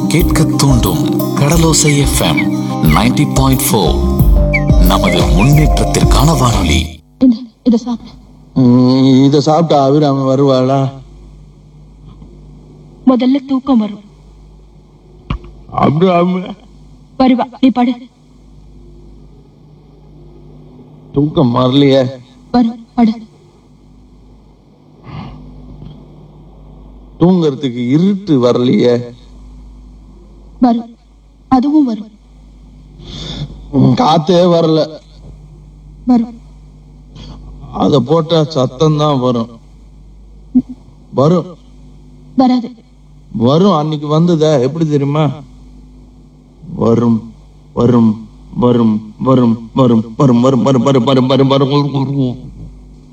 கேட்க தூண்டும் கடலோசை FM 90.4 point four நமது முன்னேற்றத்திற்கான வானொலி இந்த இத சாப்பிடு ம், இத சாப்பிட்டா அபிராமி வருவாளா முதல்ல தூக்கம் வரும் அபிராமி வருவா நீ படு தூக்கம் வரலையே வரும் படு தூங்கறதுக்கு இருட்டு வரலையே வரும் அதுவும் வரும் ம், காத்தே வரல வரும் அத போட்டா சத்தம் தான் வரும் வரும் வராது வரும் அன்னைக்கு வந்ததா எப்படி தெரியுமா வரும் வரும் வரும் வரும் வரும் வரும் வரும் வரும் வரும் வரும் வரும் வரும் வரும்